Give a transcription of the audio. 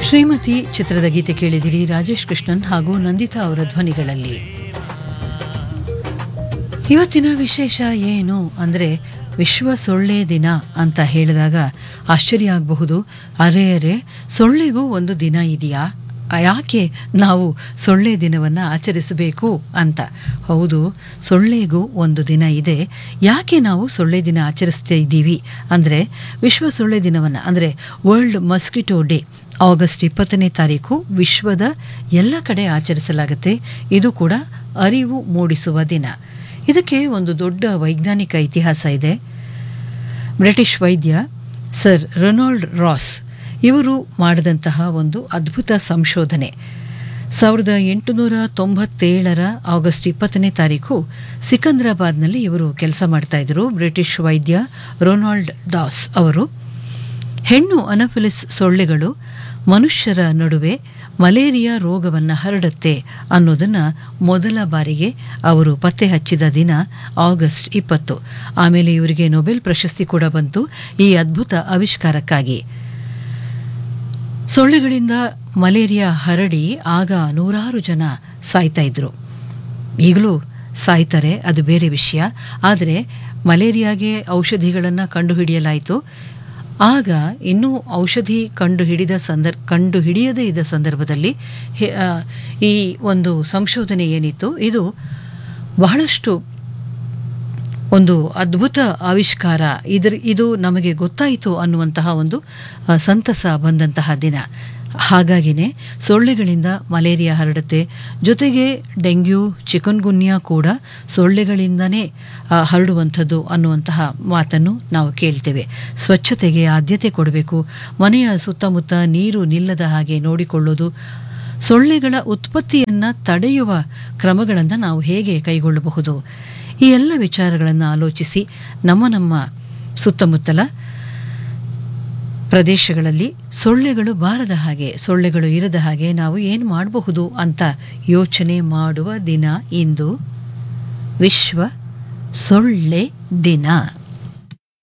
ಶ್ರೀಮತಿ ಚಿತ್ರದ ಗೀತೆ ಕೇಳಿದಿರಿ ರಾಜೇಶ್ ಕೃಷ್ಣನ್ ಹಾಗೂ ನಂದಿತಾ ಅವರ ಧ್ವನಿಗಳಲ್ಲಿ ಇವತ್ತಿನ ವಿಶೇಷ ಏನು ಅಂದರೆ ವಿಶ್ವ ಸೊಳ್ಳೆ ದಿನ ಅಂತ ಹೇಳಿದಾಗ ಆಶ್ಚರ್ಯ ಆಗಬಹುದು ಅರೆ ಅರೆ ಸೊಳ್ಳೆಗೂ ಒಂದು ದಿನ ಇದೆಯಾ ಯಾಕೆ ನಾವು ಸೊಳ್ಳೆ ದಿನವನ್ನು ಆಚರಿಸಬೇಕು ಅಂತ ಹೌದು ಸೊಳ್ಳೆಗೂ ಒಂದು ದಿನ ಇದೆ ಯಾಕೆ ನಾವು ಸೊಳ್ಳೆ ದಿನ ಆಚರಿಸ್ತಾ ಇದ್ದೀವಿ ಅಂದರೆ ವಿಶ್ವ ಸೊಳ್ಳೆ ದಿನವನ್ನು ಅಂದರೆ ವರ್ಲ್ಡ್ ಮಸ್ಕಿಟೋ ಡೇ ಆಗಸ್ಟ್ ಇಪ್ಪತ್ತನೇ ತಾರೀಕು ವಿಶ್ವದ ಎಲ್ಲ ಕಡೆ ಆಚರಿಸಲಾಗುತ್ತೆ ಇದು ಕೂಡ ಅರಿವು ಮೂಡಿಸುವ ದಿನ ಇದಕ್ಕೆ ಒಂದು ದೊಡ್ಡ ವೈಜ್ಞಾನಿಕ ಇತಿಹಾಸ ಇದೆ ಬ್ರಿಟಿಷ್ ವೈದ್ಯ ಸರ್ ರೊನಾಲ್ಡ್ ರಾಸ್ ಇವರು ಮಾಡಿದಂತಹ ಒಂದು ಅದ್ಭುತ ಸಂಶೋಧನೆ ಸಾವಿರದ ಎಂಟುನೂರ ತೊಂಬತ್ತೇಳರ ಆಗಸ್ಟ್ ಇಪ್ಪತ್ತನೇ ತಾರೀಕು ಸಿಕಂದ್ರಾಬಾದ್ನಲ್ಲಿ ಇವರು ಕೆಲಸ ಮಾಡ್ತಾ ಇದ್ರು ಬ್ರಿಟಿಷ್ ವೈದ್ಯ ರೊನಾಲ್ಡ್ ಡಾಸ್ ಅವರು ಹೆಣ್ಣು ಅನಫಿಲಿಸ್ ಸೊಳ್ಳೆಗಳು ಮನುಷ್ಯರ ನಡುವೆ ಮಲೇರಿಯಾ ರೋಗವನ್ನು ಹರಡುತ್ತೆ ಅನ್ನೋದನ್ನು ಮೊದಲ ಬಾರಿಗೆ ಅವರು ಪತ್ತೆ ಹಚ್ಚಿದ ದಿನ ಆಗಸ್ಟ್ ಇಪ್ಪತ್ತು ಆಮೇಲೆ ಇವರಿಗೆ ನೊಬೆಲ್ ಪ್ರಶಸ್ತಿ ಕೂಡ ಬಂತು ಈ ಅದ್ಭುತ ಆವಿಷ್ಕಾರಕ್ಕಾಗಿ ಸೊಳ್ಳೆಗಳಿಂದ ಮಲೇರಿಯಾ ಹರಡಿ ಆಗ ನೂರಾರು ಜನ ಸಾಯ್ತಾ ಇದ್ರು ಈಗಲೂ ಸಾಯ್ತಾರೆ ಅದು ಬೇರೆ ವಿಷಯ ಆದರೆ ಮಲೇರಿಯಾಗೆ ಔಷಧಿಗಳನ್ನು ಕಂಡುಹಿಡಿಯಲಾಯಿತು ಆಗ ಇನ್ನೂ ಔಷಧಿ ಕಂಡು ಹಿಡಿದ ಸಂದರ್ ಕಂಡು ಹಿಡಿಯದೇ ಇದ್ದ ಸಂದರ್ಭದಲ್ಲಿ ಈ ಒಂದು ಸಂಶೋಧನೆ ಏನಿತ್ತು ಇದು ಬಹಳಷ್ಟು ಒಂದು ಅದ್ಭುತ ಆವಿಷ್ಕಾರ ಇದರ ಇದು ನಮಗೆ ಗೊತ್ತಾಯಿತು ಅನ್ನುವಂತಹ ಒಂದು ಸಂತಸ ಬಂದಂತಹ ದಿನ ಹಾಗಾಗಿನೇ ಸೊಳ್ಳೆಗಳಿಂದ ಮಲೇರಿಯಾ ಹರಡುತ್ತೆ ಜೊತೆಗೆ ಡೆಂಗ್ಯೂ ಚಿಕನ್ ಗುನ್ಯಾ ಕೂಡ ಸೊಳ್ಳೆಗಳಿಂದನೇ ಹರಡುವಂಥದ್ದು ಅನ್ನುವಂತಹ ಮಾತನ್ನು ನಾವು ಕೇಳ್ತೇವೆ ಸ್ವಚ್ಛತೆಗೆ ಆದ್ಯತೆ ಕೊಡಬೇಕು ಮನೆಯ ಸುತ್ತಮುತ್ತ ನೀರು ನಿಲ್ಲದ ಹಾಗೆ ನೋಡಿಕೊಳ್ಳೋದು ಸೊಳ್ಳೆಗಳ ಉತ್ಪತ್ತಿಯನ್ನು ತಡೆಯುವ ಕ್ರಮಗಳನ್ನು ನಾವು ಹೇಗೆ ಕೈಗೊಳ್ಳಬಹುದು ಈ ಎಲ್ಲ ವಿಚಾರಗಳನ್ನು ಆಲೋಚಿಸಿ ನಮ್ಮ ನಮ್ಮ ಸುತ್ತಮುತ್ತಲ ಪ್ರದೇಶಗಳಲ್ಲಿ ಸೊಳ್ಳೆಗಳು ಬಾರದ ಹಾಗೆ ಸೊಳ್ಳೆಗಳು ಇರದ ಹಾಗೆ ನಾವು ಏನು ಮಾಡಬಹುದು ಅಂತ ಯೋಚನೆ ಮಾಡುವ ದಿನ ಇಂದು ವಿಶ್ವ ಸೊಳ್ಳೆ ದಿನ